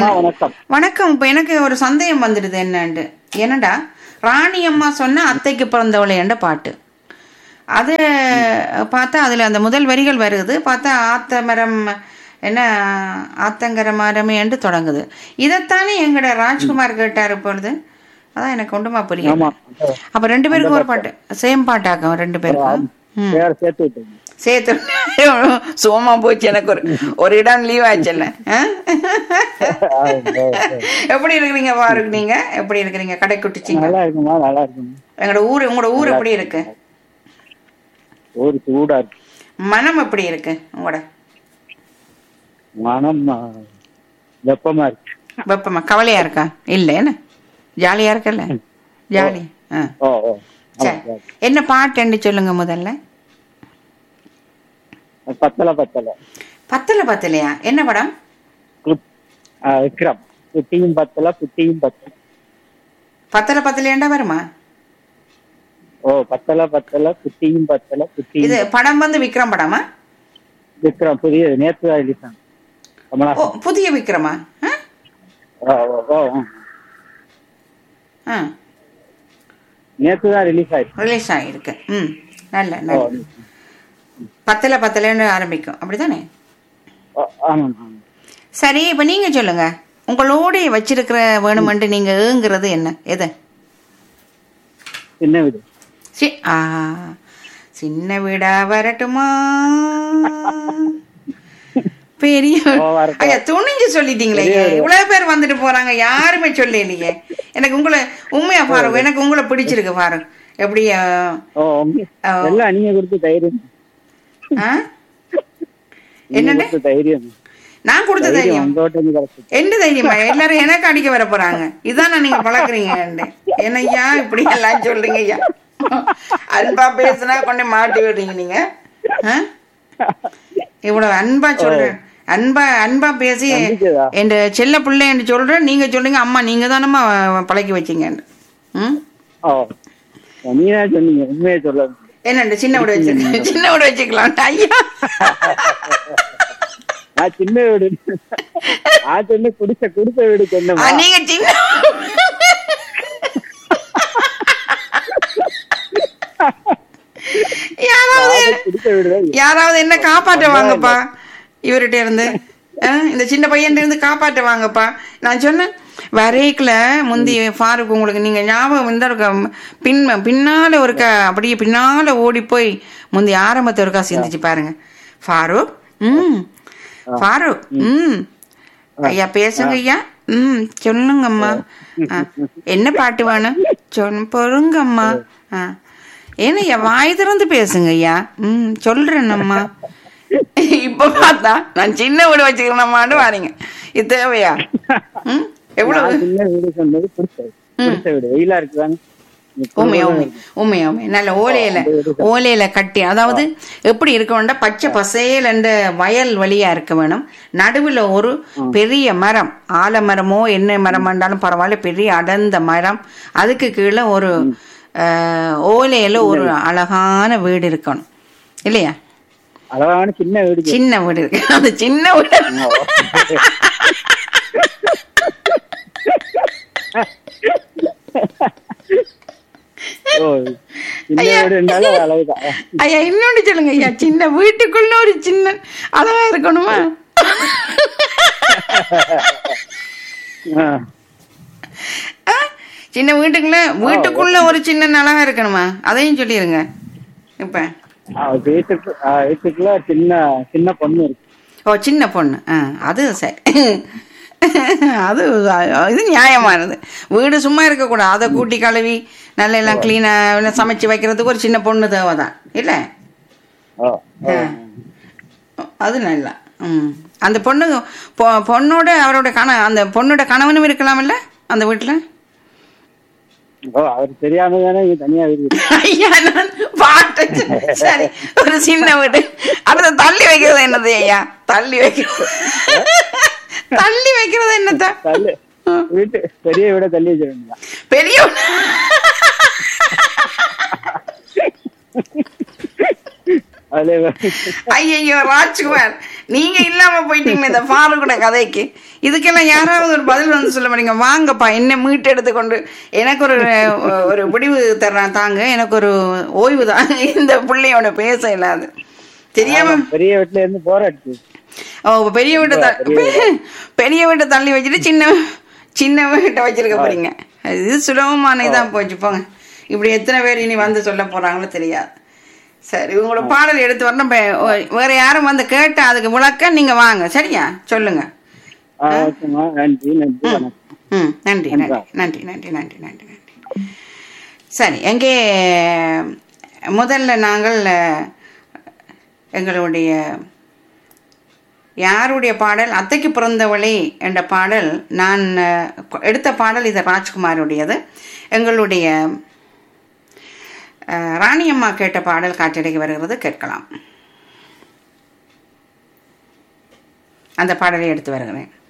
என்ன வணக்கம் வணக்கம் இப்ப எனக்கு ஒரு சந்தேகம் வந்துடுது என்னண்டு என்னடா ராணி அம்மா சொன்ன அத்தைக்கு பிறந்தவளையண்ட பாட்டு அது பார்த்தா அதுல அந்த முதல் வரிகள் வருது பார்த்தா ஆத்த மரம் என்ன ஆத்தங்கர மரமே என்று தொடங்குது இதைத்தானே எங்கட ராஜ்குமார் கேட்டார் இப்பொழுது அதான் எனக்கு ஒன்றுமா புரியும் ஆமா அப்ப ரெண்டு பேருக்கும் ஒரு பாட்டு சேம் பாட்டாக்கும் ரெண்டு பேருக்கும் ம் பேர் சேர்த்து விட்டீங்க சேர்த்து சோமா போச்சு எனக்கு ஒரு ஒரு இடம் லீவ் ஆச்சுல்ல ஆ? எப்படி இருக்கிறீங்க பாருங்க நீங்க எப்படி இருக்கிறீங்க கடை குட்டிச்சிங்க நல்லா இருக்குமா நல்லா இருக்குமா எங்களோட ஊர் உங்களோட ஊர் எப்படி இருக்கு ஒரு சூடா இருக்கு மனம் எப்படி இருக்கு உங்களோட மனம் ஆ, வெப்பமா இருக்கு வெப்பமா கவலையா இருக்கா இல்ல என்ன ஜாலியா இருக்கல்ல ஜாலி ஆ ஓ ஓ ஆமா, சரி என்ன பாட்டுன்னு சொல்லுங்க முதல்ல பத்தல பத்தல பத்தல பத்தலையா என்ன படம் குப்- ஆ, விக்ரம் குட்டியும் பத்தல குட்டியும் பத்தல பத்தல பத்தலையாண்டா வருமா ஓ பத்தல பத்தல குட்டியும் பத்தல இது குட்டியும் படம் வந்து விக்ரம் படமா விக்ரம் புதிய நேற்று தான் ரிலீஸ் ஆனது ஓ கமலஹாசன் புதிய விக்ரமா ஆ? ஓ, ஓ, ஓ, ஓ. ஆ நேற்று தான் ரிலீஸ் ஆயிடுச்சு ரிலீஸ் ஆகிருக்கு ம் நல்ல ஓ, நல்ல பத்தல பத்தலன்னு ஆரம்பிக்கும் அப்படிதானே ஓ, ஆமாம் ஆமாம் சரி இப்போ நீங்க சொல்லுங்க உங்களோட வச்சிருக்கிற வேணுமென்று நீங்க ஏங்குறது என்ன எது சின்ன வீடு சி ஆ சின்ன வீடா வரட்டுமா பெரிய ஓ, வரட்டும். ஐயா துணிஞ்சு சொல்லிட்டீங்களே பெரிய வீடு. இவ்வளவு பேர் வந்துட்டு போறாங்க யாருமே சொல்லலையே எனக்கு உங்களை உண்மையா பாருங்க எனக்கு உங்களை பிடிச்சிருக்கு பாருங்க எப்படி ஆ, ஓ உங்க- ஓ. எல்லாம் நீங்க கொடுத்த தைரியம் ஆ? நீங்க என்னண்டு? கொடுத்த தைரியம் நான் கொடுத்த தைரியம் தைரியம் உங்ககிட்ட இருந்து கிடைச்சது என்ன தைரியமா எல்லாரும் எனக்கு அடிக்க வர போறாங்க இதான நீங்க பழக்குறீங்க என்னய்யா இப்படி எல்லாம் சொல்றீங்க ஐயா அன்பா பேசுனா கொண்டு மாட்டி விடுறீங்க நீங்க ஆ? இவ்வளவு அன்பா சொல்றேன் அன்பா அன்பா பேசி நம்பிக்கைதா? என் செல்ல பிள்ளை என்று சொல்றேன் நீங்க சொல்றீங்க அம்மா நீங்க தானம்மா பழக்கி வச்சீங்க ம் ஓ நீ தான் சொன்னீங்க உண்மையை சொல்ல என்னண்டு சின்ன வீடு வச்சுக்கலாம் சின்ன வீடு வச்சுக்கலாம் ஐயா நான் சின்ன வீடு நான் சொன்ன குடிச்ச குடிச்ச வீடு ஆ, சொன்னமா நீங்க சின்ன யாராவது குடிச்ச வீடு தான் யாராவது என்ன காப்பாற்ற வாங்கப்பா இவர்கிட்ட இருந்து ஆ, இந்த சின்ன பையன் இருந்து காப்பாற்ற வாங்கப்பா நான் சொன்னேன் வரைக்குல முந்தி ஃபாருக்கு உங்களுக்கு நீங்க ஞாபகம் இருந்தா இருக்க பின் பின்னால ஒருக்கா அப்படியே பின்னால ஓடி போய் முந்தி ஆரம்பத்தை ஒருக்கா சிந்திச்சு பாருங்க ஃபாரூக் ம் ஃபாரூக் ம் ஐயா பேசுங்க ஐயா ம் சொல்லுங்கம்மா ஆ, என்ன பாட்டு வேணும் சொல் பொறுங்கம்மா ஆ ஏனையா வாய் திறந்து பேசுங்க ஐயா ம் சொல்றேன்னம்மா இப்ப பார்த்தா நான் சின்ன வீடு வச்சுக்கிறேன்மான்னு வாரீங்க இது தேவையா ம் எவ்வளவு நான் சின்ன வீடு சொன்னது குடிச்ச குடிச்ச வீடு வெயிலா இருக்குதாங்க உண்மையா உண்மை உண்மையா உண்மை நல்ல ஓலையில ஓலையில கட்டி அதாவது எப்படி இருக்க வேண்டாம் பச்சை பசேல் என்ற வயல் வழியா இருக்க வேணும் நடுவுல ஒரு பெரிய மரம் ஆலமரமோ என்ன மரம் இருந்தாலும் பரவாயில்ல பெரிய அடர்ந்த மரம் அதுக்கு கீழே ஒரு அஹ், ஓலையில ஒரு அழகான வீடு இருக்கணும் இல்லையா அழகான சின்ன வீடு சின்ன வீடு இருக்கு அந்த சின்ன வீடு ஓ சின்ன வீடு இருந்தாலும் அது அழகுதான் ஐயா இன்னொன்னு சொல்லுங்க ஐயா சின்ன வீட்டுக்குள்ள ஒரு சின்ன அழகா இருக்கணுமா ஆ. ஆ? சின்ன வீட்டுக்குள்ள வீட்டுக்குள்ள ஒரு சின்ன அழகா இருக்கணுமா அதையும் சொல்லிருங்க இப்ப ஆ, வீட்டுக்கு ஆ, வீட்டுக்குள்ள சின்ன சின்ன பொண்ணு இருக்கு ஓ சின்ன பொண்ணு ஆ அது சரி அது அஹ், இது நியாயமானது வீடு சும்மா இருக்கக்கூடாது அதை கூட்டி கழுவி நல்ல எல்லாம் கிளீனா சமைச்சு வைக்கிறதுக்கு ஒரு சின்ன பொண்ணு தேவைதான் இல்ல ஓ, ஓ. அது நல்லா ம் அந்த பொண்ணு பொ- பொண்ணோட அவரோட கண அந்த பொண்ணோட கணவனும் இருக்கலாம்ல அந்த வீட்டுல ஓ அவர் தெரியாம தானே இங்க தனியா வீடு இருக்கு. ஐயா நான் பாட்டு சரி ஒரு சின்ன வீடு அடுத்த தள்ளி வைக்கிறது என்னது ஐயா தள்ளி வைக்கிறது தள்ளி வைக்கிறது என்னத்த தள்ளு வீட்டு பெரிய வீட தள்ளி வச்சிருந்தா பெரிய அதுல ஐயோ ராஜ்குமார் நீங்க இல்லாம போயிட்டீங்களே இந்த ஃபாரு கூட கதைக்கு இதுக்கெல்லாம் யாராவது ஒரு பதில் வந்து சொல்ல மாட்டீங்க வாங்கப்பா என்ன மீட்டு எடுத்துக்கொண்டு எனக்கு ஒரு ஒரு விடிவு தர்றான் தாங்க எனக்கு ஒரு ஓய்வு தான் இந்த பிள்ளையோட பேச இல்லாது தெரியாம பெரிய வீட்டுல இருந்து போராட்டு ஓ பெரிய வீட்டை த- பெரிய வீட்டை தள்ளி வச்சுட்டு சின்ன சின்ன வீட்டை வச்சிருக்க போறீங்க இது சுலபமான இதான் போச்சு போங்க இப்படி எத்தனை பேர் இனி வந்து சொல்ல போறாங்களோ தெரியாது சரி உங்களோட பாடல் எடுத்து வரணும் இப்ப, ஓ, வேற யாரும் வந்து கேட்டா அதுக்கு விளக்க நீங்க வாங்க சரியா சொல்லுங்க ஆ, ஓகேம்மா நன்றி நன்றி வணக்கம் ம் நன்றி நன்றி நன்றி நன்றி நன்றி நன்றி நன்றி சரி எங்கே முதல்ல நாங்கள் அஹ், எங்களுடைய யாருடைய பாடல் அத்தைக்கு பிறந்தவளே என்ற பாடல் நான் அஹ், எடுத்த பாடல் இது ராஜ்குமாருடையது எங்களுடைய அஹ், ராணியம்மா கேட்ட பாடல் காற்றடைக்கு வருகிறது கேட்கலாம் அந்த பாடலை எடுத்து வருகிறேன்